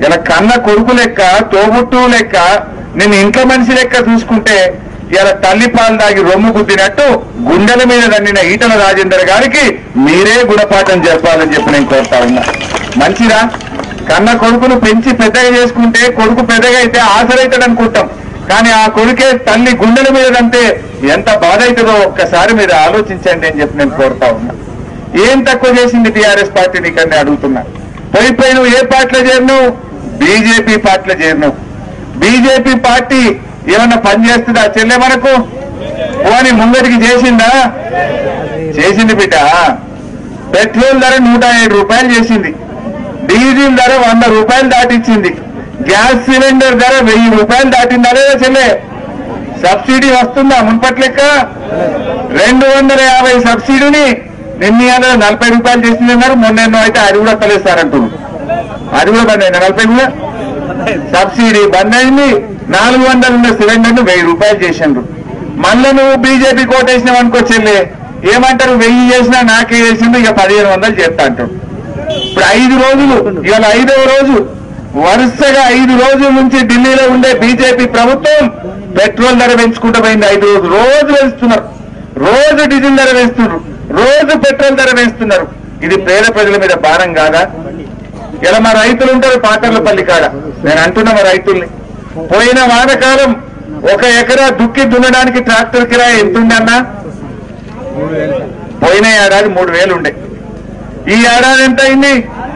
ఇలా కన్న కొడుకు లెక్క తోబుట్టు లెక్క నేను ఇంట్లో మనిషి లెక్క చూసుకుంటే ఇలా తల్లి పాలు దాగి రొమ్ము గుద్దినట్టు గుండెల మీద దండిన ఈటల రాజేందర్ గారికి మీరే గుణపాఠం చెప్పాలని చెప్పి నేను కోరుతా ఉన్నా మంచిదా కన్న కొడుకును పెంచి పెద్దగా చేసుకుంటే కొడుకు పెద్దగా అయితే ఆసరైతాడు అనుకుంటాం కానీ ఆ కొడుకే తల్లి గుండెల మీద దంటే ఎంత బాధ అవుతుందో ఒక్కసారి మీరు ఆలోచించండి అని చెప్పి నేను కోరుతా ఉన్నా ఏం తక్కువ చేసింది టీఆర్ఎస్ పార్టీ నీకన్నా అడుగుతున్నా పోయి పోయి నువ్వు ఏ పార్టీలో చేరినావు బీజేపీ పార్టీలో చేరినావు బీజేపీ పార్టీ ఏమన్నా పని చేస్తుందా చెల్లె మనకు పోని ముంగటికి చేసిందా చేసింది బిడ్డ పెట్రోల్ ధర నూట ఏడు రూపాయలు చేసింది డీజిల్ ధర వంద రూపాయలు దాటిచ్చింది గ్యాస్ సిలిండర్ ధర వెయ్యి రూపాయలు దాటిందా లేదా చెల్లె సబ్సిడీ వస్తుందా మున్పటి లెక్క రెండు వందల యాభై సబ్సిడీని నిన్న ఇవాళ నలభై రూపాయలు చేసింది అన్నారు మొన్న ఎన్నో అయితే అది కూడా తలేస్తారంటున్నారు అది కూడా బంద్ అయింది నలభై కూడా సబ్సిడీ బంద్ అయింది నాలుగు వందలు ఉన్న సిలిండర్ వెయ్యి రూపాయలు చేసిండ్రు మళ్ళీ నువ్వు బీజేపీ కోటేసినావు అనుకో చెల్లె ఏమంటారు వెయ్యి చేసినా నాకే చేసిండు ఇక పదిహేను వందలు చేస్తా అంటాడు ఇప్పుడు ఐదు రోజులు ఇవాళ ఐదవ రోజు వరుసగా ఐదు రోజుల నుంచి ఢిల్లీలో ఉండే బీజేపీ ప్రభుత్వం పెట్రోల్ ధర పెంచుకుంటూ పోయింది ఐదు రోజులు రోజు పెంచుతున్నారు రోజు డీజిల్ ధర వేస్తున్నారు రోజు పెట్రోల్ ధర వేస్తున్నారు ఇది పేద ప్రజల మీద భారం కాదా ఇలా మా రైతులు ఉంటారు పాకర్లపల్లి కాడ నేను అంటున్నా మా రైతుల్ని పోయిన వానకాలం ఒక ఎకరా దుక్కి దున్నడానికి ట్రాక్టర్ కిరాయి ఎంత ఉండే అన్నా పోయిన ఏడాది మూడు వేలు ఉండే ఈ ఏడాది ఎంత అయింది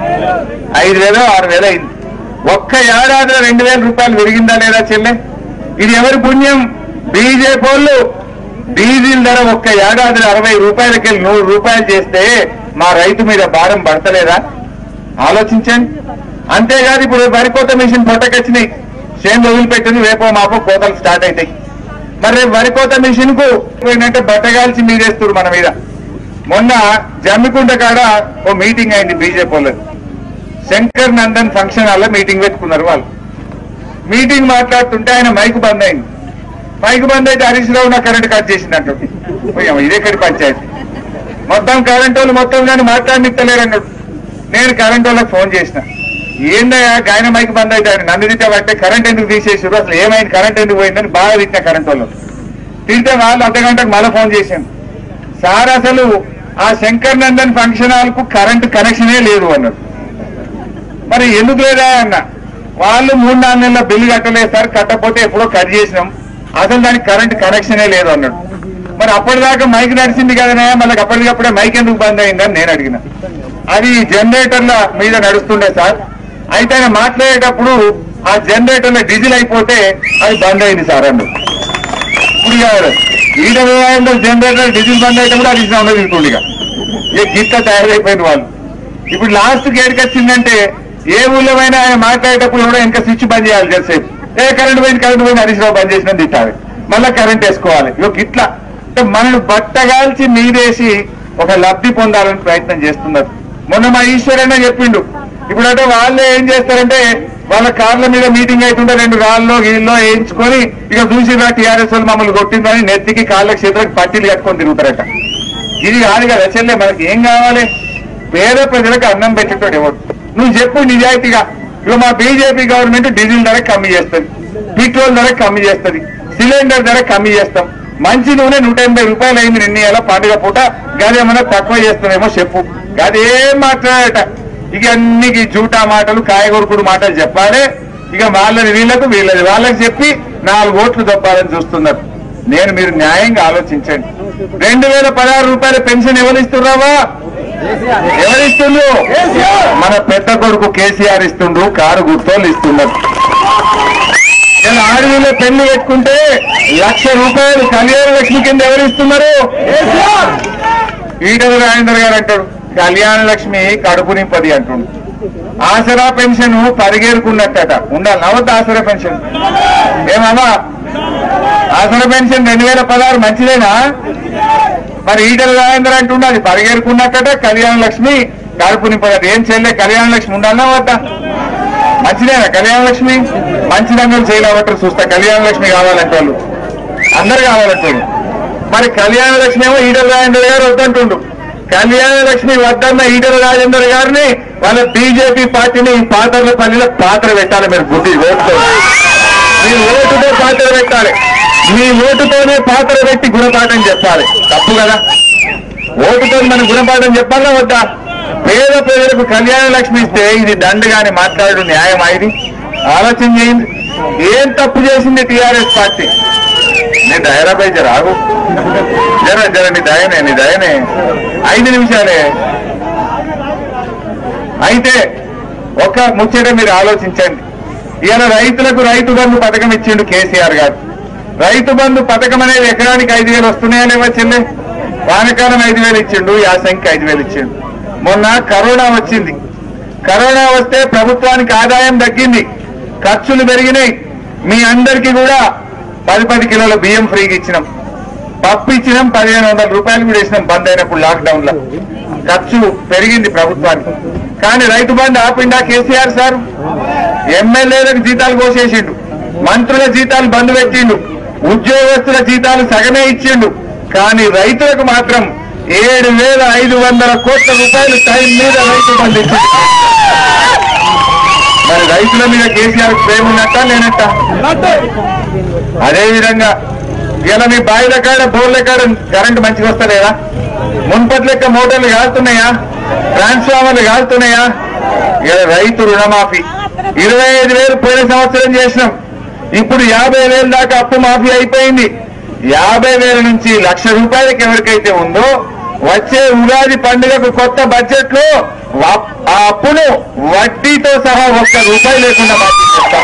ఐదు వేలు ఆరు వేలు అయింది ఒక్క ఏడాదిలో రెండు వేల రూపాయలు పెరిగిందా లేదా చెల్లె ఇది ఎవరి పుణ్యం బీజేపీ వాళ్ళు డీజిల్ ధర ఒక్క ఏడాదిలో అరవై రూపాయలకి వెళ్ళి నూరు రూపాయలు చేస్తే మా రైతు మీద భారం పడతలేదా ఆలోచించండి అంతేకాదు ఇప్పుడు వరి కోత మిషన్ పొట్టకొచ్చినాయి చేను వదిలిపెట్టింది రేపో మాపో కోతలు స్టార్ట్ అవుతాయి మరి రేపు వరి కోత మిషన్ కు పోయినట్టే బట్టగాల్చి మీరేస్తారు మన మీద మొన్న జమ్మికుంట కాడ ఓ మీటింగ్ అయింది బీజేపీ వాళ్ళది శంకర్ నందన్ ఫంక్షన్ హాల్లో మీటింగ్ పెట్టుకున్నారు వాళ్ళు మీటింగ్ మాట్లాడుతుంటే ఆయన మైక్ బంద్ అయింది మైక్ బంద్ అయితే హరీష్ రావు నా కరెంట్ కట్ చేసిందంట ఇదేక్కడి పంచాయతీ మొత్తం కరెంట్ వాళ్ళు మొత్తం కానీ మాట్లాడనిస్తలేరు అన్నాడు నేను కరెంట్ వాళ్ళకి ఫోన్ చేసిన ఏందయ్యా గాయన మైక్ బంద్ అయితే ఆయన నన్ను తిట్టే పట్టే కరెంట్ ఎందుకు తీసేసారు అసలు ఏమైంది కరెంట్ ఎందుకు పోయిందని బాగా తిట్టిన కరెంట్ వాళ్ళు తింటే వాళ్ళు అర్ధ గంటకు మళ్ళీ ఫోన్ చేశాను సార్ అసలు ఆ శంకర్ నందన్ ఫంక్షన్ హాల్ కు కరెంట్ కనెక్షనే లేదు అన్నాడు మరి ఎందుకు లేదా అన్న వాళ్ళు మూడు నాలుగు నెలల బిల్లు కట్టలేదు సార్ కట్టకపోతే ఎప్పుడో కట్ చేసినాం అసలు దానికి కరెంట్ కనెక్షనే లేదు అన్నాడు మరి అప్పటిదాకా మైక్ నడిచింది కదనే మళ్ళీ అప్పటికప్పుడే మైక్ ఎందుకు బంద్ అయిందని నేను అడిగిన అది జనరేటర్ల మీద నడుస్తుండే సార్ అయితే ఆయన మాట్లాడేటప్పుడు ఆ జనరేటర్ల డీజిల్ అయిపోతే అది బంద్ అయింది సార్ అన్నాడు ఇప్పుడు ఇక ఈట వ్యవహారంలో జనరేటర్ డీజిల్ బంద్ అయితే కూడా అది ఉండదు తిరుగుతుంది ఇక ఇక గిట్ట తయారైపోయిన వాళ్ళు ఇప్పుడు లాస్ట్ గేట్కి వచ్చిందంటే ఏ ఊళ్ళో అయినా ఆయన మాట్లాడేటప్పుడు కూడా ఇంకా స్విచ్ బంద్ చేయాలి జరసేపు ఏ కరెంట్ పోయింది కరెంట్ పోయింది హరీష్ రావు బంద్ చేసిన తిట్టాలి మళ్ళా కరెంట్ వేసుకోవాలి ఇక ఇట్లా అంటే మనల్ని బట్టగాల్చి మీదేసి ఒక లబ్ధి పొందాలని ప్రయత్నం చేస్తున్నారు మొన్న మా ఈశ్వరన్న చెప్పిండు ఇప్పుడంటే వాళ్ళే ఏం చేస్తారంటే వాళ్ళ కార్ల మీద మీటింగ్ అవుతుంటే రెండు రాళ్ళలో గీళ్ళలో వేయించుకొని ఇక చూసిరా టీఆర్ఎస్ వాళ్ళు మమ్మల్ని కొట్టిందని నెత్తికి కాళ్ళకి చేతులకు పట్టీలు కట్టుకొని తిరుగుతారట ఇది కాదు కదా చెల్లె మనకి ఏం కావాలి పేద ప్రజలకు అన్నం పెట్టేటోడు ఎవరు నువ్వు చెప్పు నిజాయితీగా ఇక మా బీజేపీ గవర్నమెంట్ డీజిల్ ధర కమ్మి చేస్తుంది పెట్రోల్ ధర కమ్మి చేస్తుంది సిలిండర్ ధర కమ్మి చేస్తాం మంచి నూనె నూట ఎనభై రూపాయలు అయింది నిన్న ఎలా పండుగ పూట గదేమన్నా తక్కువ చేస్తామేమో చెప్పు గదేం మాట్లాడట ఇక అన్ని ఈ జూటా మాటలు కాయగొరుకుడు మాటలు చెప్పాలి ఇక వాళ్ళని వీళ్ళకు వీళ్ళది వాళ్ళకి చెప్పి నాలుగు ఓట్లు దొప్పాలని చూస్తున్నారు నేను మీరు న్యాయంగా ఆలోచించండి రెండు వేల పదహారు రూపాయల పెన్షన్ ఎవరు ఇస్తున్నావా ఎవరిస్తుండ్రు మన పెద్ద కొడుకు కేసీఆర్ ఇస్తుండ్రు కారు గుర్తోళ్ళు ఇస్తున్నారు నేను ఆడవిలో పెళ్లి పెట్టుకుంటే లక్ష రూపాయలు కళ్యాణ లక్ష్మి కింద ఎవరు ఇస్తున్నారు ఈటల రాజేందర్ గారు అంటాడు కళ్యాణ లక్ష్మి కడుపు నింపది అంటుండు ఆసరా పెన్షన్ పరిగేరుకున్నట్టట ఉండాలి నవద్ద ఆసరా పెన్షన్ ఏమమ్మా ఆసరా పెన్షన్ రెండు వేల పదహారు మంచిదేనా మరి ఈటల రాజేందర్ అంటుండే అది పరిగేరుకున్నట్టట కళ్యాణ లక్ష్మి కడుపు నింపదట ఏం చేయలే కళ్యాణ లక్ష్మి ఉండాలన్నా వద్దా మంచిదేనా కళ్యాణ లక్ష్మి మంచిదన్నలు చేయలేబట్టారు చూస్తా కళ్యాణ లక్ష్మి కావాలంటే వాళ్ళు అందరు కావాలంటే మరి కళ్యాణ లక్ష్మి ఏమో ఈటల రాజేంద్ర గారు వద్దంటుండు కళ్యాణ లక్ష్మి వద్దన్న ఈటల రాజేందర్ గారిని వాళ్ళ బీజేపీ పార్టీని ఈ పాత్రల పల్లిలో పాత్ర పెట్టాలి మీరు బుద్ధి ఓటుతో మీరు ఓటుతో పాత్ర పెట్టాలి మీ ఓటుతోనే పాత్ర పెట్టి గుణపాఠం చెప్పాలి తప్పు కదా ఓటుతో మనం గుణపాఠం చెప్పాలా వద్దా పేద ప్రజలకు కళ్యాణ లక్ష్మి ఇస్తే ఇది దండగాని మాట్లాడు న్యాయం ఇది ఆలోచన చేయండి ఏం తప్పు చేసింది టీఆర్ఎస్ పార్టీ నీ దయరాపై జర ఆగు జర జర నీ దయనే నీ దయనే ఐదు నిమిషాలే అయితే ఒక ముచ్చట మీరు ఆలోచించండి ఇవాళ రైతులకు రైతు బంధు పథకం ఇచ్చిండు కేసీఆర్ గారు రైతు బంధు పథకం అనేది ఎకరానికి ఐదు వేలు వస్తున్నాయా లేవా చెల్లె వానకాలం ఐదు వేలు ఇచ్చిండు యాసంకి ఐదు వేలు ఇచ్చిండు మొన్న కరోనా వచ్చింది కరోనా వస్తే ప్రభుత్వానికి ఆదాయం తగ్గింది ఖర్చులు పెరిగినాయి మీ అందరికీ కూడా పది పది కిలోల బియ్యం ఫ్రీగా ఇచ్చినాం పప్పు ఇచ్చినాం పదిహేను వందల రూపాయలు కూడా ఇచ్చినాం బంద్ అయినప్పుడు లాక్డౌన్ లో ఖర్చు పెరిగింది ప్రభుత్వానికి కానీ రైతు బంధు ఆపిండా కేసీఆర్ సార్ ఎమ్మెల్యేలకు జీతాలు కోసేసిండు మంత్రుల జీతాలు బంద్ పెట్టిండు ఉద్యోగస్తుల జీతాలు సగమే ఇచ్చిండు కానీ రైతులకు మాత్రం ఏడు వేల ఐదు వందల కోట్ల రూపాయలు టైం మీద రైతు బంధు ఇచ్చిండు మరి రైతుల మీద కేసీఆర్ ప్రేమ ఉన్నట్ట లేనట్ట అదే విధంగా ఇలా మీ బాయిల కాడ బోర్ల కాడ కరెంట్ మంచిగా వస్తలేదా మున్పటి లెక్క మోటార్లు కాలుతున్నాయా ట్రాన్స్ఫార్మర్లు కాలుతున్నాయా ఇలా రైతు రుణమాఫీ ఇరవై ఐదు వేలు పోయిన సంవత్సరం చేసినాం ఇప్పుడు యాభై వేలు దాకా అప్పు మాఫీ అయిపోయింది యాభై వేల నుంచి లక్ష రూపాయలకి ఎవరికైతే ఉందో వచ్చే ఉగాది పండుగకు కొత్త బడ్జెట్ లో వా- ఆ అప్పును వడ్డీతో సహా ఒక్క రూపాయి లేకుండా మాఫీ చేస్తాం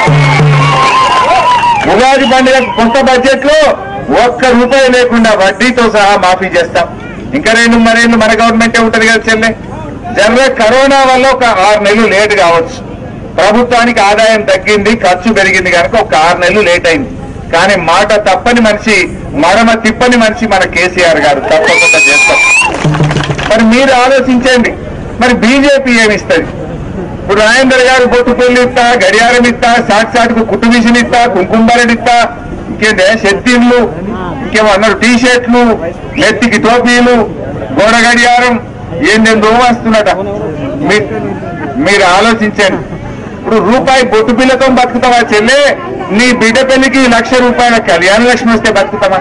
ఉగాది పండుగ కొత్త బడ్జెట్ లో ఒక్క రూపాయి లేకుండా వడ్డీతో సహా మాఫీ చేస్తాం ఇంకా రెండు మరేళ్ళు మన గవర్నమెంటే ఉంటది కదా చెల్లె జర్ర కరోనా వల్ల ఒక ఆరు నెలలు లేట్ కావచ్చు ప్రభుత్వానికి ఆదాయం తగ్గింది ఖర్చు పెరిగింది కనుక ఒక ఆరు నెలలు లేట్ అయింది కానీ మాట తప్పని మనిషి మడమ తిప్పని మనిషి మన కేసీఆర్ గారు తప్పకుండా చేస్తాం మరి మీరు ఆలోచించండి మరి బీజేపీ ఏమిస్తుంది ఇప్పుడు రాజేందర్ గారు బొట్టు పెళ్లి ఇస్తా గడియారం ఇస్తా సాక్షాత్కు కుట్టు మిషన్ ఇస్తా కుంకుమరెడ్డి ఇస్తా ఇంకేంటే షెట్టిన్లు ఇంకేమో అన్నారు టీ షర్ట్లు నెత్తికి టోపీలు గోడ గడియారం ఏందేందో వస్తున్నట మీ- మీరు ఆలోచించండి ఇప్పుడు రూపాయి బొట్టు పిల్లతో బతుకుతావా చెల్లె నీ బిడ్డ పెళ్లికి లక్ష రూపాయల కళ్యాణ లక్ష్మి వస్తే బతుకుతావా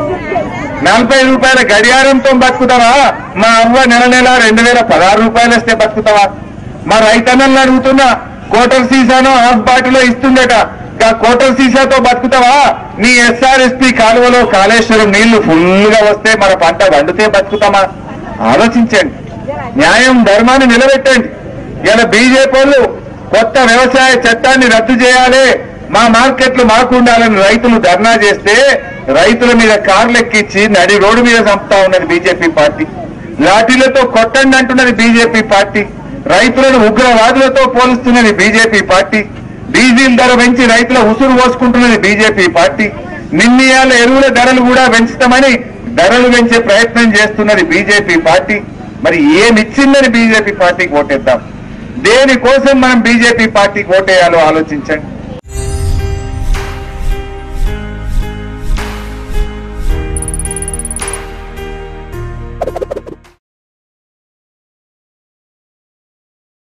నలభై రూపాయల గడియారంతో బతుకుతావా మా అవ్వ నెల నెల రెండు వేల పదహారు రూపాయలు వస్తే బతుకుతావా మా రైతన్నల్ని అడుగుతున్నా కోటర్ సీసాను హాఫ్ బాటిలో ఇస్తుందట ఆ కోటర్ సీసాతో బతుకుతావా నీ ఎస్ఆర్ఎస్పి కాలువలో కాళేశ్వరం నీళ్లు ఫుల్ గా వస్తే మన పంట వండితే బతుకుతామా ఆలోచించండి న్యాయం ధర్మాన్ని నిలబెట్టండి ఇలా బీజేపీ వాళ్ళు కొత్త వ్యవసాయ చట్టాన్ని రద్దు చేయాలి మా మార్కెట్లు మాకు ఉండాలని రైతులు ధర్నా చేస్తే రైతుల మీద కార్లు ఎక్కించి నడి రోడ్డు మీద చంపుతా ఉన్నది బీజేపీ పార్టీ లాఠీలతో కొట్టండి అంటున్నది బీజేపీ పార్టీ రైతులను ఉగ్రవాదులతో పోలుస్తున్నది బీజేపీ పార్టీ డీజిల్ ధర పెంచి రైతుల ఉసురు పోసుకుంటున్నది బీజేపీ పార్టీ నిన్నయాల ఎరువుల ధరలు కూడా పెంచుతామని ధరలు పెంచే ప్రయత్నం చేస్తున్నది బీజేపీ పార్టీ మరి ఏమిచ్చిందని బీజేపీ పార్టీకి ఓటేద్దాం దేనికోసం మనం బీజేపీ పార్టీకి ఓటేయాలో ఆలోచించండి